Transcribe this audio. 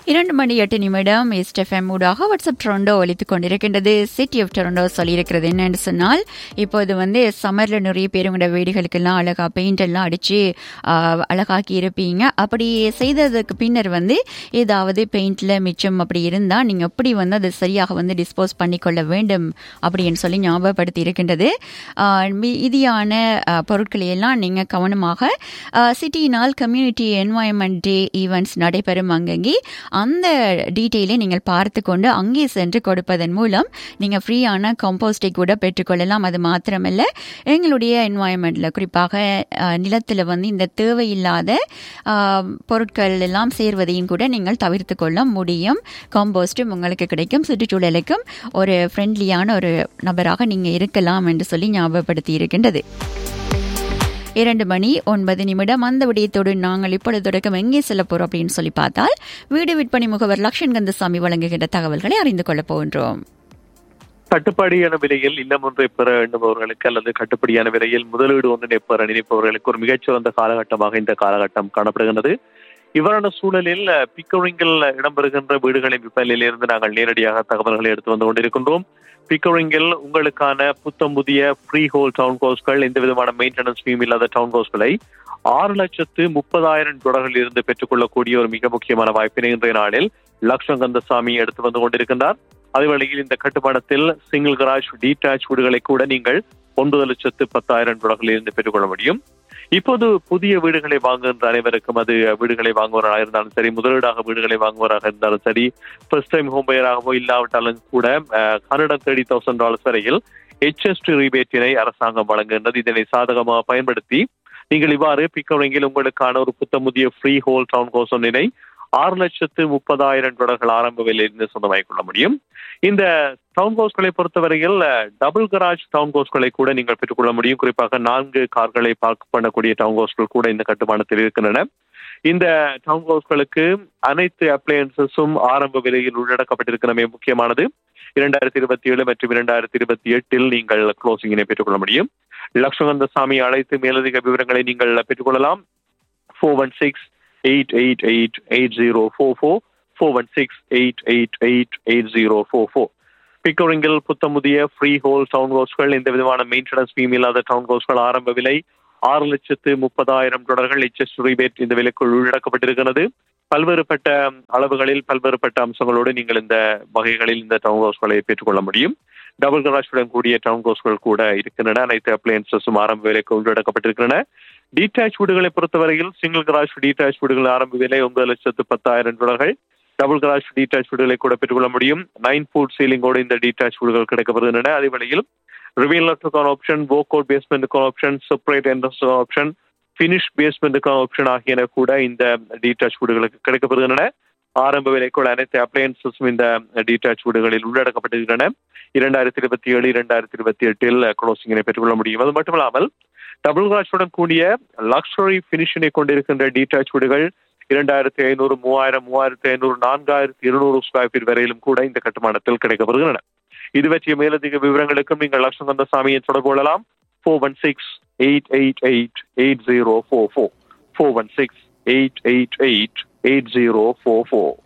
இரண்டு மணி எட்டு நிமிடம் ஈஸ்ட் எஃப்எம் ஊடாக வாட்ஸ்அப் டொரண்டோ ஒலித்துக் கொண்டிருக்கின்றது சிட்டி ஆஃப் டொரண்டோ சொல்லியிருக்கிறது என்னன்னு சொன்னால் இப்போது வந்து சம்மரில் நிறைய பேர் உங்களோட வீடுகளுக்கெல்லாம் அழகா பெயிண்ட் எல்லாம் அடித்து அழகாக்கி இருப்பீங்க அப்படி செய்ததுக்கு பின்னர் வந்து ஏதாவது பெயிண்டில் மிச்சம் அப்படி இருந்தால் நீங்கள் எப்படி வந்து அதை சரியாக வந்து டிஸ்போஸ் பண்ணிக்கொள்ள வேண்டும் அப்படின்னு சொல்லி ஞாபகப்படுத்தி இருக்கின்றது ஆஹ் மீதியான ஆஹ், பொருட்களை எல்லாம் நீங்கள் கவனமாக சிட்டியினால் கம்யூனிட்டி என்வாயன்மெண்ட் டே ஈவெண்ட்ஸ் நடைபெறும் அங்கங்கே அந்த டீட்டெயிலை நீங்கள் பார்த்து கொண்டு அங்கே சென்று கொடுப்பதன் மூலம் நீங்கள் ஃப்ரீயான கம்போஸ்டை கூட பெற்றுக்கொள்ளலாம் அது மாத்திரமல்ல எங்களுடைய என்வாயன்மெண்ட்டில் குறிப்பாக அஹ், நிலத்தில் வந்து இந்த தேவையில்லாத அஹ், பொருட்கள் எல்லாம் சேர்வதையும் கூட நீங்கள் தவிர்த்து கொள்ள முடியும் கம்போஸ்டும் உங்களுக்கு கிடைக்கும் சுற்றுச்சூழலுக்கும் ஒரு ஃப்ரெண்ட்லியான ஒரு நபராக நீங்கள் இருக்கலாம் என்று சொல்லி ஞாபகப்படுத்தி இருக்கின்றது இரண்டு மணி ஒன்பது நிமிடம் அந்த விடயத்தோடு நாங்கள் இப்பொழுது தொடக்கம் எங்கே செல்ல போறோம் அப்படின்னு சொல்லி பார்த்தால் வீடு விற்பனை முகவர் லக்ஷன் கந்தசாமி வழங்குகின்ற தகவல்களை அறிந்து கொள்ளப் போகின்றோம் கட்டுப்படியான விலையில் இல்லம் ஒன்றை பெற எண்ணுபவர்களுக்கு அல்லது கட்டுப்படியான விலையில் முதலீடு ஒன்றினை பெற நினைப்பவர்களுக்கு ஒரு மிகச்சிறந்த காலகட்டமாக இந்த காலகட்டம் காணப்படுகின்றது இவ்வாறான சூழலில் அஹ், பிக்கரிங்கில் இடம்பெறுகின்ற வீடுகளின் விற்பனையில் இருந்து நாங்கள் நேரடியாக தகவல்களை எடுத்து வந்து கொண்டிருக்கின்றோம் பிக்கரிங்கில் உங்களுக்கான புத்தம் புதிய ஃப்ரீ ஹோல் டவுன் ஹவுஸ்கள் எந்த விதமான மெயின்டெனன்ஸ் ஃபீம் இல்லாத டவுன் ஹவுஸ்களை ஆறு லட்சத்து முப்பதாயிரம் டாலர்களில் இருந்து பெற்றுக்கொள்ளக்கூடிய ஒரு மிக முக்கியமான வாய்ப்பினை இன்றைய நாளில் லக்ஷ்மண் கந்தசாமி எடுத்து வந்து கொண்டிருக்கின்றார் அதே வேளையில் இந்த கட்டுமானத்தில் சிங்கிள் கராஜ் டீடாச் வீடுகளை கூட நீங்கள் ஒன்பது லட்சத்து பத்தாயிரம் டாலர்களில் இருந்து பெற்றுக்கொள்ள முடியும் இப்போது புதிய வீடுகளை வாங்குகின்ற அனைவருக்கும் அது வீடுகளை வாங்குவராக இருந்தாலும் சரி முதலீடாக வீடுகளை வாங்குவராக இருந்தாலும் சரி ஃபர்ஸ்ட் டைம் ஹோம் பையராகவோ இல்லாவிட்டாலும் கூட hundred and thirty thousand dollars வரையில் ஹெச்எஸ்டி ரீபேட்டினை அரசாங்கம் வழங்குகின்றது இதனை சாதகமாக பயன்படுத்தி நீங்கள் இவ்வாறு பிக்கவரங்கில் உங்களுக்கான ஒரு புத்தமுதிய ஃப்ரீ ஹோல் டவுன் ஹவுஸ் ஒன்றினை ஆறு லட்சத்து முப்பதாயிரம் டாலர்கள் ஆரம்ப விலையிலிருந்து சொந்தமாக்கிக் கொள்ள முடியும் இந்த டவுன் ஹவுஸ்களை பொறுத்தவரையில் டபுள் கராஜ் டவுன் ஹவுஸ்களை கூட நீங்கள் பெற்றுக்கொள்ள முடியும் குறிப்பாக நான்கு கார்களை பார்க் பண்ணக்கூடிய டவுன் ஹவுஸ்கள் கூட இந்த கட்டுமானத்தில் இருக்கின்றன இந்த டவுன் ஹவுஸ்களுக்கு அனைத்து அப்ளையன்சஸும் ஆரம்ப விலையில் உள்ளடக்கப்பட்டிருக்கிறமே முக்கியமானது இரண்டாயிரத்தி இருபத்தி ஏழு மற்றும் இரண்டாயிரத்தி இருபத்தி எட்டில் நீங்கள் க்ளோசிங்கினை பெற்றுக்கொள்ள முடியும் லக்ஷ்மகந்த சாமி அழைத்து மேலதிக விவரங்களை நீங்கள் பெற்றுக்கொள்ளலாம் four one six eight eight eight eight zero four four four one six eight eight eight eight zero four four பிக்கோரிங்கில் புத்தமுதிய ஃப்ரீ ஹோல் டவுன் ஹவுஸ்கள் எந்த விதமான மெயின்டெனன்ஸ் ஃபீம் இல்லாத டவுன் ஹவுஸ்கள் ஆரம்ப விலை ஆறு லட்சத்து முப்பதாயிரம் டாலர்கள் எச்எஸ் ரிபேட் இந்த விலைக்குள் உள்ளடக்கப்பட்டிருக்கிறது பல்வேறுபட்ட அளவுகளில் பல்வேறுபட்ட அம்சங்களோடு நீங்கள் இந்த வகைகளில் இந்த டவுன் ஹவுஸ்களை பெற்றுக்கொள்ள முடியும் டபுள் கராஜுடன் கூடிய டவுன் ஹவுஸ்கள் கூட இருக்கின்றன அனைத்து அப்ளையன்சஸும் ஆரம்ப விலைக்கு உள்ளடக்கப்பட்டிருக்கின்றன டீடாச் வீடுகளை பொறுத்தவரையில் சிங்கிள் கராஜ் டீடாச் வீடுகள் ஆரம்ப விலை ஒன்பது லட்சத்து பத்தாயிரம் டாலர்கள் டபுள் கராஜ் டீடாச் வீடுகளை கூட பெற்றுக்கொள்ள முடியும் நைன் ஃபுட் சீலிங்கோடு இந்த டீடாச் வீடுகள் கிடைக்கப்படுகின்றன அதே வேளையில் ரிவீலத்துக்கான ஆப்ஷன் வோக் பேஸ்மெண்ட்டுக்கான option separate entrance option finish பேஸ்மெண்ட்டுக்கான ஆப்ஷன் ஆகியன கூட இந்த டீடாச் வீடுகளுக்கு கிடைக்கப்படுகின்றன ஆரம்ப விலைக்குள் அனைத்து அப்ளையன்சஸும் இந்த டீடாச் வீடுகளில் உள்ளடக்கப்பட்டிருக்கின்றன இரண்டாயிரத்தி இருபத்தி ஏழு இரண்டாயிரத்தி இருபத்தி எட்டில் க்ளோசிங்கினை பெற்றுக்கொள்ள முடியும் அது மட்டுமல்லாமல் டபுள் கிராச்சுடன் கூடிய லக்ஸரி பினிஷினை கொண்டிருக்கின்ற டீடாச் வீடுகள் இரண்டாயிரத்தி ஐநூறு மூவாயிரம் மூவாயிரத்தி ஐநூறு நான்காயிரத்தி இருநூறு ஸ்கொயர் ஃபீட் வரையிலும் கூட இந்த கட்டுமானத்தில் கிடைக்கப்படுகின்றன இது பற்றிய மேலதிக விவரங்களுக்கும் நீங்கள் லட்சுமந்த சாமியை தொடர்பு கொள்ளலாம் four one six eight eight eight eight zero four four four one six eight eight eight eight zero four four